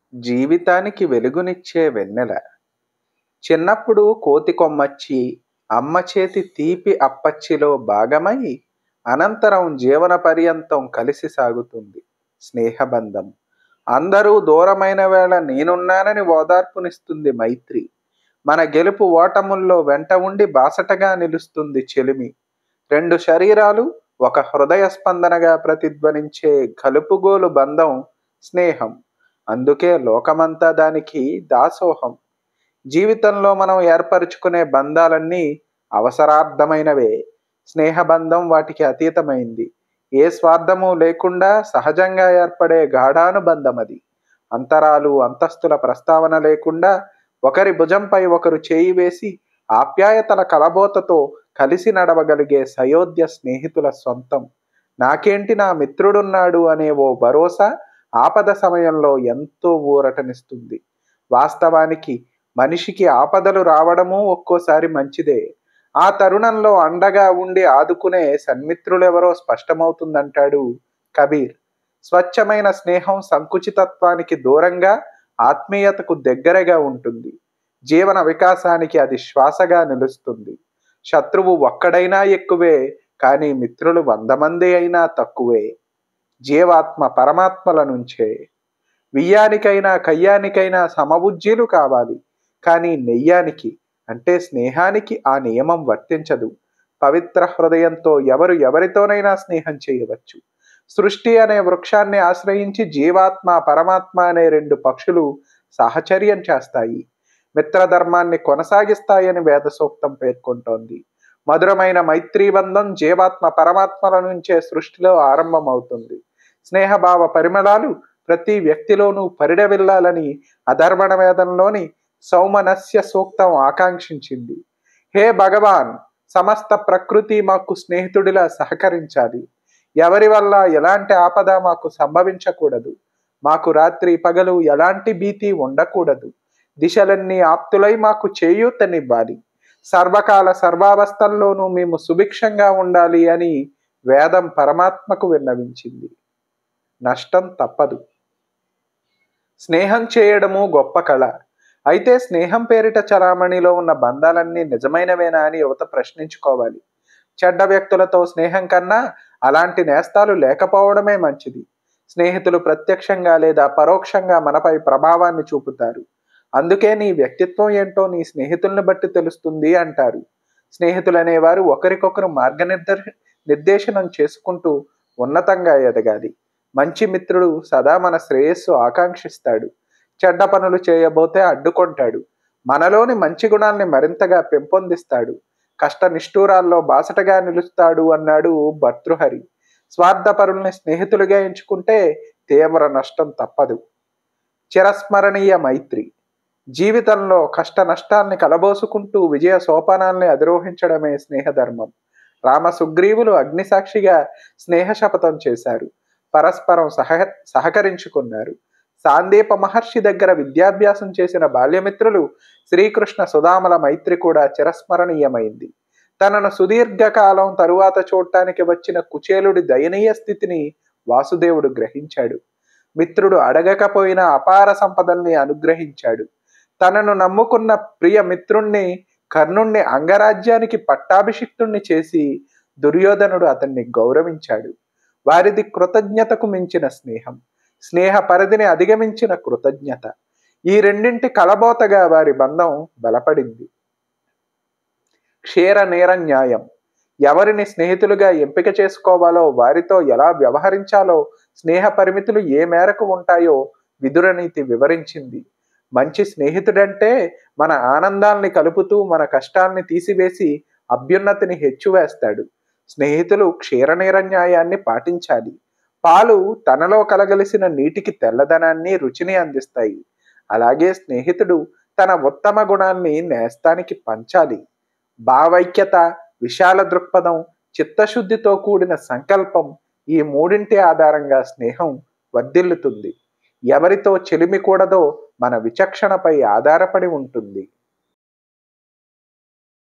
జీవితానికి వెలుగునిచ్చే వెన్నెల చిన్నప్పుడు కోతి కొమ్మచ్చి అమ్మ చేతి తీపి అప్పచ్చిలో భాగమై అనంతరం జీవన పర్యంతం కలిసి సాగుతుంది స్నేహబంధం అందరూ దూరమైన వేళ నేనున్నానని ఓదార్పునిస్తుంది మైత్రి మన గెలుపు ఓటముల్లో వెంట ఉండి బాసటగా నిలుస్తుంది చెలిమి రెండు శరీరాలు ఒక హృదయ స్పందనగా ప్రతిధ్వనించే కలుపుగోలు బంధం స్నేహం అందుకే లోకమంతా దానికి దాసోహం జీవితంలో మనం ఏర్పరచుకునే బంధాలన్నీ అవసరార్థమైనవే స్నేహబంధం వాటికి అతీతమైంది ఏ స్వార్థము లేకుండా సహజంగా ఏర్పడే గాఢానుబంధం అది అంతరాలు అంతస్తుల ప్రస్తావన లేకుండా ఒకరి భుజంపై ఒకరు చేయి వేసి ఆప్యాయతల కలబోతతో కలిసి నడవగలిగే సయోధ్య స్నేహితుల సొంతం నాకేంటి నా మిత్రుడున్నాడు అనే ఓ భరోసా ఆపద సమయంలో ఎంతో ఊరటనిస్తుంది వాస్తవానికి మనిషికి ఆపదలు రావడము ఒక్కోసారి మంచిదే ఆ తరుణంలో అండగా ఉండి ఆదుకునే సన్మిత్రులెవరో స్పష్టమవుతుందంటాడు కబీర్ స్వచ్ఛమైన స్నేహం సంకుచితత్వానికి దూరంగా ఆత్మీయతకు దగ్గరగా ఉంటుంది జీవన వికాసానికి అది శ్వాసగా నిలుస్తుంది శత్రువు ఒక్కడైనా ఎక్కువే కానీ మిత్రులు వంద మంది అయినా తక్కువే జీవాత్మ పరమాత్మల నుంచే వియ్యానికైనా కయ్యానికైనా సమబుజ్జీలు కావాలి కానీ నెయ్యానికి అంటే స్నేహానికి ఆ నియమం వర్తించదు పవిత్ర హృదయంతో ఎవరు ఎవరితోనైనా స్నేహం చేయవచ్చు సృష్టి అనే వృక్షాన్ని ఆశ్రయించి జీవాత్మ పరమాత్మ అనే రెండు పక్షులు సాహచర్యం చేస్తాయి మిత్రధర్మాన్ని కొనసాగిస్తాయని వేద సూక్తం పేర్కొంటోంది మధురమైన మైత్రీబంధం జీవాత్మ పరమాత్మల నుంచే సృష్టిలో ఆరంభమవుతుంది స్నేహభావ పరిమళాలు ప్రతి వ్యక్తిలోనూ పరిడవిల్లాలని అధర్వణ వేదంలోని సౌమనస్య సూక్తం ఆకాంక్షించింది హే భగవాన్ సమస్త ప్రకృతి మాకు స్నేహితుడిలా సహకరించాలి ఎవరి వల్ల ఎలాంటి ఆపద మాకు సంభవించకూడదు మాకు రాత్రి పగలు ఎలాంటి భీతి ఉండకూడదు దిశలన్నీ ఆప్తులై మాకు చేయూతనివ్వాలి సర్వకాల సర్వావస్థల్లోనూ మేము సుభిక్షంగా ఉండాలి అని వేదం పరమాత్మకు విన్నవించింది నష్టం తప్పదు స్నేహం చేయడము గొప్ప కళ అయితే స్నేహం పేరిట చలామణిలో ఉన్న బంధాలన్నీ నిజమైనవేనా అని యువత ప్రశ్నించుకోవాలి చెడ్డ వ్యక్తులతో స్నేహం కన్నా అలాంటి నేస్తాలు లేకపోవడమే మంచిది స్నేహితులు ప్రత్యక్షంగా లేదా పరోక్షంగా మనపై ప్రభావాన్ని చూపుతారు అందుకే నీ వ్యక్తిత్వం ఏంటో నీ స్నేహితుల్ని బట్టి తెలుస్తుంది అంటారు స్నేహితులు అనేవారు ఒకరికొకరు మార్గనిర్దర్ నిర్దేశనం చేసుకుంటూ ఉన్నతంగా ఎదగాలి మంచి మిత్రుడు సదా మన శ్రేయస్సు ఆకాంక్షిస్తాడు చెడ్డ పనులు చేయబోతే అడ్డుకుంటాడు మనలోని మంచి గుణాల్ని మరింతగా పెంపొందిస్తాడు కష్ట నిష్ఠూరాల్లో బాసటగా నిలుస్తాడు అన్నాడు భర్తృహరి స్వార్థపరుల్ని స్నేహితులుగా ఎంచుకుంటే తీవ్ర నష్టం తప్పదు చిరస్మరణీయ మైత్రి జీవితంలో కష్ట నష్టాల్ని కలబోసుకుంటూ విజయ సోపానాల్ని అధిరోహించడమే స్నేహధర్మం రామ సుగ్రీవులు అగ్నిసాక్షిగా స్నేహ శపథం చేశారు పరస్పరం సహ సహకరించుకున్నారు సాందీప మహర్షి దగ్గర విద్యాభ్యాసం చేసిన బాల్యమిత్రులు శ్రీకృష్ణ సుధామల మైత్రి కూడా చిరస్మరణీయమైంది తనను సుదీర్ఘకాలం తరువాత చూడటానికి వచ్చిన కుచేలుడి దయనీయ స్థితిని వాసుదేవుడు గ్రహించాడు మిత్రుడు అడగకపోయినా అపార సంపదల్ని అనుగ్రహించాడు తనను నమ్ముకున్న ప్రియ మిత్రుణ్ణి కర్ణుణ్ణి అంగరాజ్యానికి పట్టాభిషిక్తుణ్ణి చేసి దుర్యోధనుడు అతన్ని గౌరవించాడు వారిది కృతజ్ఞతకు మించిన స్నేహం స్నేహ పరిధిని అధిగమించిన కృతజ్ఞత ఈ రెండింటి కలబోతగా వారి బంధం బలపడింది క్షీర నేర న్యాయం ఎవరిని స్నేహితులుగా ఎంపిక చేసుకోవాలో వారితో ఎలా వ్యవహరించాలో స్నేహ పరిమితులు ఏ మేరకు ఉంటాయో విదురనీతి వివరించింది మంచి స్నేహితుడంటే మన ఆనందాల్ని కలుపుతూ మన కష్టాల్ని తీసివేసి అభ్యున్నతిని హెచ్చువేస్తాడు స్నేహితులు క్షీరనీర న్యాయాన్ని పాటించాలి పాలు తనలో కలగలిసిన నీటికి తెల్లదనాన్ని రుచిని అందిస్తాయి అలాగే స్నేహితుడు తన ఉత్తమ గుణాల్ని నేస్తానికి పంచాలి భావైక్యత విశాల దృక్పథం చిత్తశుద్ధితో కూడిన సంకల్పం ఈ మూడింటి ఆధారంగా స్నేహం వర్ధిల్లుతుంది ఎవరితో చెలిమి కూడదో మన విచక్షణపై ఆధారపడి ఉంటుంది